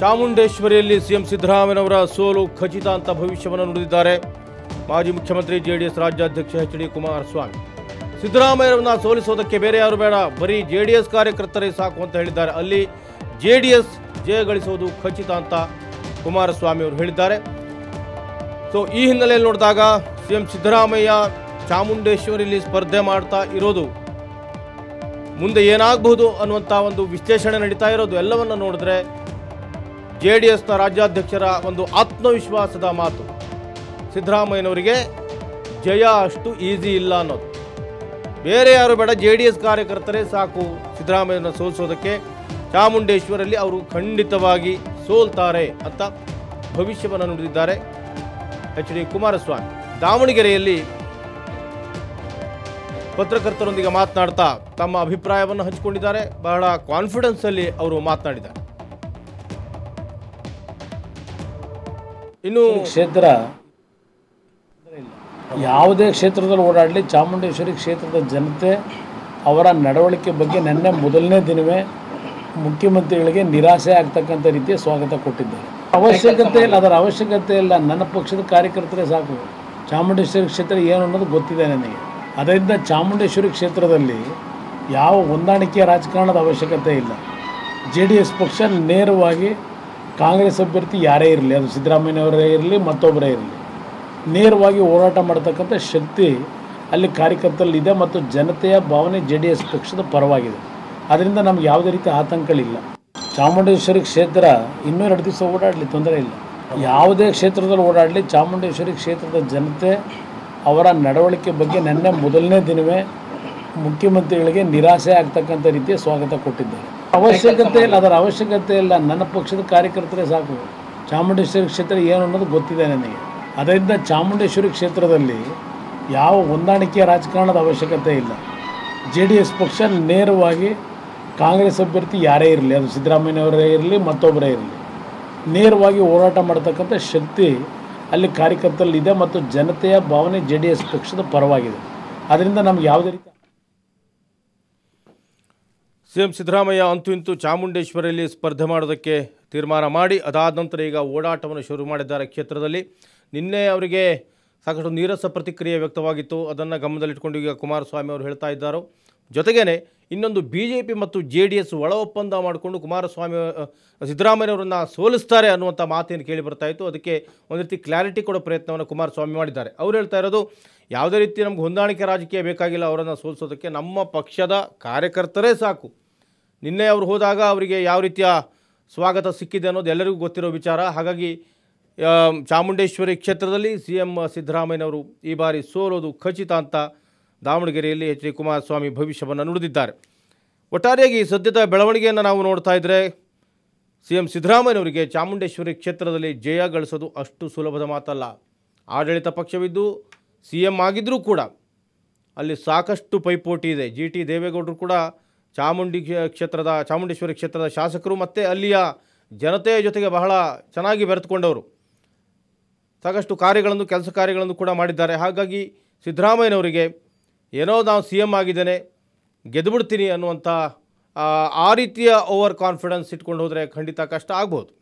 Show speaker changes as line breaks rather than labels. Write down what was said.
ಚಾಮುಂಡೇಶ್ವರಿಯಲ್ಲಿ CM ಸಿದ್ದರಾಮಯ್ಯನವರ ಸೋಲು ಖಚಿತ ಅಂತ ಭವಿಷ್ಯವನ್ನು ನುಡಿದಿದ್ದಾರೆ ಮಾಜಿ ಮುಖ್ಯಮಂತ್ರಿ ಜೆಡಿಎಸ್ ರಾಜ್ಯಾಧ್ಯಕ್ಷ ಎಚ್ ಡಿ ಕುಮಾರಸ್ವಾಮಿ ಸಿದ್ದರಾಮಯ್ಯರನ್ನ ಸೋಲಿಸೋದಕ್ಕೆ ಬೇರೆ ಯಾರು ಬೇಡ ಬರೀ ಜೆಡಿಎಸ್ ಕಾರ್ಯಕರ್ತರೇ ಸಾಕು ಅಂತ ಹೇಳಿದ್ದಾರೆ ಅಲ್ಲಿ ಜೆಡಿಎಸ್ ಜಯ ಗಳಿಸೋದು ಖಚಿತ ಅಂತ ಕುಮಾರಸ್ವಾಮಿ ಅವರು ಹೇಳಿದ್ದಾರೆ ಸೊ ಈ ಹಿನ್ನೆಲೆಯಲ್ಲಿ ನೋಡಿದಾಗ ಸಿಎಂ ಸಿದ್ದರಾಮಯ್ಯ ಚಾಮುಂಡೇಶ್ವರಿಯಲ್ಲಿ ಸ್ಪರ್ಧೆ ಮಾಡ್ತಾ ಇರೋದು ಮುಂದೆ ಏನಾಗಬಹುದು ಅನ್ನುವಂಥ ಒಂದು ವಿಶ್ಲೇಷಣೆ ನಡೀತಾ ಇರೋದು ಎಲ್ಲವನ್ನ ನೋಡಿದ್ರೆ ಜೆ ಡಿ ಎಸ್ನ ರಾಜ್ಯಾಧ್ಯಕ್ಷರ ಒಂದು ಆತ್ಮವಿಶ್ವಾಸದ ಮಾತು ಸಿದ್ದರಾಮಯ್ಯನವರಿಗೆ ಜಯ ಅಷ್ಟು ಈಸಿ ಇಲ್ಲ ಅನ್ನೋದು ಬೇರೆ ಯಾರು ಬೇಡ ಜೆ ಡಿ ಎಸ್ ಕಾರ್ಯಕರ್ತರೇ ಸಾಕು ಸಿದ್ದರಾಮಯ್ಯನ ಸೋಲಿಸೋದಕ್ಕೆ ಚಾಮುಂಡೇಶ್ವರಲ್ಲಿ ಅವರು ಖಂಡಿತವಾಗಿ ಸೋಲ್ತಾರೆ ಅಂತ ಭವಿಷ್ಯವನ್ನು ನುಡಿದಿದ್ದಾರೆ ಎಚ್ ಡಿ ಕುಮಾರಸ್ವಾಮಿ ದಾವಣಗೆರೆಯಲ್ಲಿ ಪತ್ರಕರ್ತರೊಂದಿಗೆ ಮಾತನಾಡ್ತಾ ತಮ್ಮ ಅಭಿಪ್ರಾಯವನ್ನು ಹಂಚಿಕೊಂಡಿದ್ದಾರೆ ಬಹಳ ಕಾನ್ಫಿಡೆನ್ಸ್ ಅಲ್ಲಿ ಅವರು ಮಾತನಾಡಿದ್ದಾರೆ ಇನ್ನು
ಕ್ಷೇತ್ರ ಯಾವುದೇ ಕ್ಷೇತ್ರದಲ್ಲಿ ಓಡಾಡಲಿ ಚಾಮುಂಡೇಶ್ವರಿ ಕ್ಷೇತ್ರದ ಜನತೆ ಅವರ ನಡವಳಿಕೆ ಬಗ್ಗೆ ನಿನ್ನೆ ಮೊದಲನೇ ದಿನವೇ ಮುಖ್ಯಮಂತ್ರಿಗಳಿಗೆ ನಿರಾಸೆ ಆಗ್ತಕ್ಕಂಥ ರೀತಿಯ ಸ್ವಾಗತ ಕೊಟ್ಟಿದ್ದಾರೆ ಅವಶ್ಯಕತೆ ಇಲ್ಲ ಅದರ ಅವಶ್ಯಕತೆ ಇಲ್ಲ ನನ್ನ ಪಕ್ಷದ ಕಾರ್ಯಕರ್ತರೇ ಸಾಕು ಚಾಮುಂಡೇಶ್ವರಿ ಕ್ಷೇತ್ರ ಏನು ಅನ್ನೋದು ಗೊತ್ತಿದೆ ನನಗೆ ಅದರಿಂದ ಚಾಮುಂಡೇಶ್ವರಿ ಕ್ಷೇತ್ರದಲ್ಲಿ ಯಾವ ಹೊಂದಾಣಿಕೆಯ ರಾಜಕಾರಣದ ಅವಶ್ಯಕತೆ ಇಲ್ಲ ಜೆ ಡಿ ಎಸ್ ಪಕ್ಷ ನೇರವಾಗಿ ಕಾಂಗ್ರೆಸ್ ಅಭ್ಯರ್ಥಿ ಯಾರೇ ಇರಲಿ ಅದು ಸಿದ್ದರಾಮಯ್ಯನವರೇ ಇರಲಿ ಮತ್ತೊಬ್ಬರೇ ಇರಲಿ ನೇರವಾಗಿ ಹೋರಾಟ ಮಾಡತಕ್ಕಂಥ ಶಕ್ತಿ ಅಲ್ಲಿ ಕಾರ್ಯಕರ್ತರಲ್ಲಿದೆ ಮತ್ತು ಜನತೆಯ ಭಾವನೆ ಜೆ ಡಿ ಎಸ್ ಪಕ್ಷದ ಪರವಾಗಿದೆ ಅದರಿಂದ ನಮ್ಗೆ ಯಾವುದೇ ರೀತಿ ಆತಂಕಗಳಿಲ್ಲ ಚಾಮುಂಡೇಶ್ವರಿ ಕ್ಷೇತ್ರ ಇನ್ನೂ ಎರಡು ದಿವಸ ಓಡಾಡಲಿ ತೊಂದರೆ ಇಲ್ಲ ಯಾವುದೇ ಕ್ಷೇತ್ರದಲ್ಲಿ ಓಡಾಡಲಿ ಚಾಮುಂಡೇಶ್ವರಿ ಕ್ಷೇತ್ರದ ಜನತೆ ಅವರ ನಡವಳಿಕೆ ಬಗ್ಗೆ ನಿನ್ನೆ ಮೊದಲನೇ ದಿನವೇ ಮುಖ್ಯಮಂತ್ರಿಗಳಿಗೆ ನಿರಾಸೆ ಆಗ್ತಕ್ಕಂಥ ರೀತಿಯ ಸ್ವಾಗತ ಕೊಟ್ಟಿದ್ದಾರೆ ಅವಶ್ಯಕತೆ ಇಲ್ಲ ಅದರ ಅವಶ್ಯಕತೆ ಇಲ್ಲ ನನ್ನ ಪಕ್ಷದ ಕಾರ್ಯಕರ್ತರೇ ಸಾಕು ಚಾಮುಂಡೇಶ್ವರಿ ಕ್ಷೇತ್ರ ಏನು ಅನ್ನೋದು ಗೊತ್ತಿದೆ ನನಗೆ ಅದರಿಂದ ಚಾಮುಂಡೇಶ್ವರಿ ಕ್ಷೇತ್ರದಲ್ಲಿ ಯಾವ ಹೊಂದಾಣಿಕೆಯ ರಾಜಕಾರಣದ ಅವಶ್ಯಕತೆ ಇಲ್ಲ ಜೆ ಡಿ ಎಸ್ ಪಕ್ಷ ನೇರವಾಗಿ ಕಾಂಗ್ರೆಸ್ ಅಭ್ಯರ್ಥಿ ಯಾರೇ ಇರಲಿ ಅದು ಸಿದ್ದರಾಮಯ್ಯನವರೇ ಇರಲಿ ಮತ್ತೊಬ್ಬರೇ ಇರಲಿ ನೇರವಾಗಿ ಹೋರಾಟ ಮಾಡತಕ್ಕಂಥ ಶಕ್ತಿ ಅಲ್ಲಿ ಕಾರ್ಯಕರ್ತರಲ್ಲಿದೆ ಮತ್ತು ಜನತೆಯ ಭಾವನೆ ಜೆ ಡಿ ಎಸ್ ಪಕ್ಷದ ಪರವಾಗಿದೆ ಅದರಿಂದ ನಮ್ಗೆ ಯಾವುದೇ ರೀತಿ
ಸಿಎಂ ಸಿದ್ದರಾಮಯ್ಯ ಅಂತೂ ಇಂತೂ ಚಾಮುಂಡೇಶ್ವರಿಯಲ್ಲಿ ಸ್ಪರ್ಧೆ ಮಾಡೋದಕ್ಕೆ ತೀರ್ಮಾನ ಮಾಡಿ ಅದಾದ ನಂತರ ಈಗ ಓಡಾಟವನ್ನು ಶುರು ಮಾಡಿದ್ದಾರೆ ಕ್ಷೇತ್ರದಲ್ಲಿ ನಿನ್ನೆ ಅವರಿಗೆ ಸಾಕಷ್ಟು ನೀರಸ ಪ್ರತಿಕ್ರಿಯೆ ವ್ಯಕ್ತವಾಗಿತ್ತು ಅದನ್ನು ಗಮನದಲ್ಲಿಟ್ಕೊಂಡು ಈಗ ಕುಮಾರಸ್ವಾಮಿ ಅವರು ಹೇಳ್ತಾ ಇದ್ದಾರೆ ಜೊತೆಗೇನೆ ಇನ್ನೊಂದು ಬಿ ಜೆ ಪಿ ಮತ್ತು ಜೆ ಡಿ ಎಸ್ ಒಳ ಒಪ್ಪಂದ ಮಾಡಿಕೊಂಡು ಕುಮಾರಸ್ವಾಮಿ ಅ, ಸಿದ್ದರಾಮಯ್ಯನವರನ್ನು ಸೋಲಿಸ್ತಾರೆ ಅನ್ನುವಂಥ ಮಾತೇನು ಕೇಳಿ ಬರ್ತಾ ಇತ್ತು ಅದಕ್ಕೆ ಒಂದು ರೀತಿ ಕ್ಲಾರಿಟಿ ಕೊಡೋ ಪ್ರಯತ್ನವನ್ನು ಕುಮಾರಸ್ವಾಮಿ ಮಾಡಿದ್ದಾರೆ ಅವ್ರು ಹೇಳ್ತಾ ಇರೋದು ಯಾವುದೇ ರೀತಿ ನಮ್ಗೆ ಹೊಂದಾಣಿಕೆ ರಾಜಕೀಯ ಬೇಕಾಗಿಲ್ಲ ಅವರನ್ನು ಸೋಲಿಸೋದಕ್ಕೆ ನಮ್ಮ ಪಕ್ಷದ ಕಾರ್ಯಕರ್ತರೇ ಸಾಕು ನಿನ್ನೆ ಅವರು ಹೋದಾಗ ಅವರಿಗೆ ಯಾವ ರೀತಿಯ ಸ್ವಾಗತ ಸಿಕ್ಕಿದೆ ಅನ್ನೋದು ಎಲ್ಲರಿಗೂ ಗೊತ್ತಿರೋ ವಿಚಾರ ಹಾಗಾಗಿ ಆ, ಚಾಮುಂಡೇಶ್ವರಿ ಕ್ಷೇತ್ರದಲ್ಲಿ ಸಿ ಎಂ ಸಿದ್ದರಾಮಯ್ಯನವರು ಈ ಬಾರಿ ಸೋಲೋದು ಖಚಿತ ಅಂತ ದಾವಣಗೆರೆಯಲ್ಲಿ ಎಚ್ ಡಿ ಕುಮಾರಸ್ವಾಮಿ ಭವಿಷ್ಯವನ್ನು ನುಡಿದಿದ್ದಾರೆ ಒಟ್ಟಾರೆಯಾಗಿ ಸದ್ಯದ ಬೆಳವಣಿಗೆಯನ್ನು ನಾವು ನೋಡ್ತಾ ಇದ್ದರೆ ಸಿ ಎಂ ಸಿದ್ದರಾಮಯ್ಯನವರಿಗೆ ಚಾಮುಂಡೇಶ್ವರಿ ಕ್ಷೇತ್ರದಲ್ಲಿ ಜಯ ಗಳಿಸೋದು ಅಷ್ಟು ಸುಲಭದ ಮಾತಲ್ಲ ಆಡಳಿತ ಪಕ್ಷವಿದ್ದು ಸಿ ಎಂ ಆಗಿದ್ದರೂ ಕೂಡ ಅಲ್ಲಿ ಸಾಕಷ್ಟು ಪೈಪೋಟಿ ಇದೆ ಜಿ ಟಿ ದೇವೇಗೌಡರು ಕೂಡ ಚಾಮುಂಡಿ ಕ್ಷೇ- ಕ್ಷೇತ್ರದ ಚಾಮುಂಡೇಶ್ವರಿ ಕ್ಷೇತ್ರದ ಶಾಸಕರು ಮತ್ತು ಅಲ್ಲಿಯ ಜನತೆಯ ಜೊತೆಗೆ ಬಹಳ ಚೆನ್ನಾಗಿ ಬೆರೆತುಕೊಂಡವರು ಸಾಕಷ್ಟು ಕಾರ್ಯಗಳನ್ನು ಕೆಲಸ ಕಾರ್ಯಗಳನ್ನು ಕೂಡ ಮಾಡಿದ್ದಾರೆ ಹಾಗಾಗಿ ಸಿದ್ದರಾಮಯ್ಯನವರಿಗೆ ಏನೋ ನಾವು ಸಿ ಎಮ್ ಆಗಿದ್ದೇನೆ ಗೆದ್ದುಬಿಡ್ತೀನಿ ಅನ್ನುವಂಥ ಆ, ಆ ರೀತಿಯ ಓವರ್ ಕಾನ್ಫಿಡೆನ್ಸ್ ಇಟ್ಕೊಂಡು ಹೋದರೆ ಖಂಡಿತ ಕಷ್ಟ ಆಗ್ಬೋದು